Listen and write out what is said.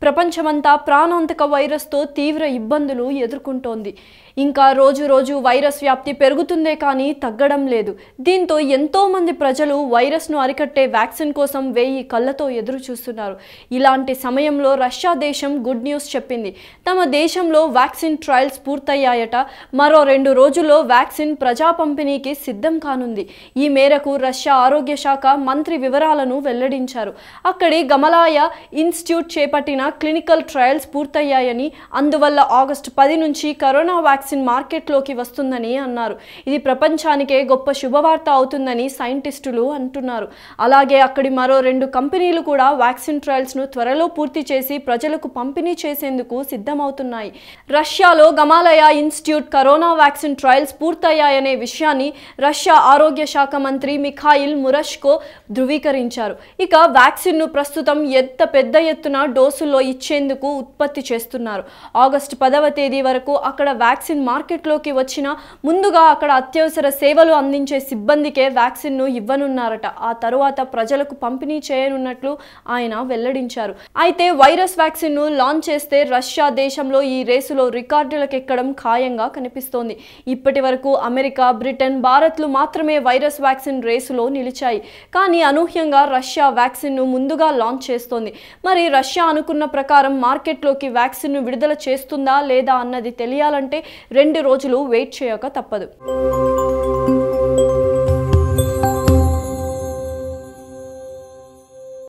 ప్రపంచమంతా ప్రాణాంతక వైరస్తో తీవ్ర ఇబ్బందులు ఎదుర్కొంటోంది ఇంకా రోజు రోజు వైరస్ వ్యాప్తి పెరుగుతుందే కానీ తగ్గడం లేదు దీంతో ఎంతో మంది ప్రజలు వైరస్ను అరికట్టే వ్యాక్సిన్ కోసం వేయి కళ్ళతో ఎదురు చూస్తున్నారు ఇలాంటి సమయంలో రష్యా దేశం గుడ్ న్యూస్ చెప్పింది తమ దేశంలో వ్యాక్సిన్ ట్రయల్స్ పూర్తయ్యాయట మరో రెండు రోజుల్లో వ్యాక్సిన్ ప్రజా పంపిణీకి సిద్ధం కానుంది ఈ మేరకు రష్యా ఆరోగ్య శాఖ మంత్రి వివరాలను వెల్లడించారు అక్కడి గమలాయ ఇన్స్టిట్యూట్ చేపట్టిన క్లినికల్ ట్రయల్స్ పూర్తయ్యాయని అందువల్ల ఆగస్టు పది నుంచి కరోనా వ్యాక్సిన్ మార్కెట్లోకి వస్తుందని అన్నారు ఇది ప్రపంచానికే గొప్ప శుభవార్త అవుతుందని సైంటిస్టులు అంటున్నారు అలాగే అక్కడి మరో రెండు కంపెనీలు కూడా వ్యాక్సిన్ ట్రయల్స్ను త్వరలో పూర్తి చేసి ప్రజలకు పంపిణీ చేసేందుకు సిద్ధమవుతున్నాయి రష్యాలో Gamaleya institute corona vaccine trials పూర్తయ్యాయనే విషయాన్ని రష్యా ఆరోగ్య శాఖ మంత్రి మిఖాయిల్ మురష్కో ధృవీకరించారు ఇక వ్యాక్సిన్ను ప్రస్తుతం ఎంత పెద్ద ఎత్తున డోసుల్లో ఇచ్చేందుకు ఉత్పత్తి చేస్తున్నారు ఆగస్టు పదవ తేదీ వరకు అక్కడ వ్యాక్సిన్ మార్కెట్లోకి వచ్చిన ముందుగా అక్కడ అత్యవసర సేవలు అందించే సిబ్బందికే వ్యాక్సిన్ను ఇవ్వనున్నారట ఆ తరువాత ప్రజలకు పంపిణీ చేయనున్నట్లు ఆయన వెల్లడించారు అయితే వైరస్ వ్యాక్సిన్ను లాంచ్ చేస్తే రష్యా దేశంలో ఈ రేసులో రికార్డులకు ఎక్కడం ఖాయంగా కనిపిస్తోంది ఇప్పటి వరకు అమెరికా బ్రిటన్ భారత్లు మాత్రమే వైరస్ వ్యాక్సిన్ రేసులో నిలిచాయి కానీ అనూహ్యంగా రష్యా వ్యాక్సిన్ను ముందుగా లాంచ్ చేస్తోంది మరి రష్యా అనుకున్న ప్రకారం మార్కెట్లోకి వ్యాక్సిన్ను విడుదల చేస్తుందా లేదా అన్నది తెలియాలంటే రెండు రోజులు వెయిట్ చేయక తప్పదు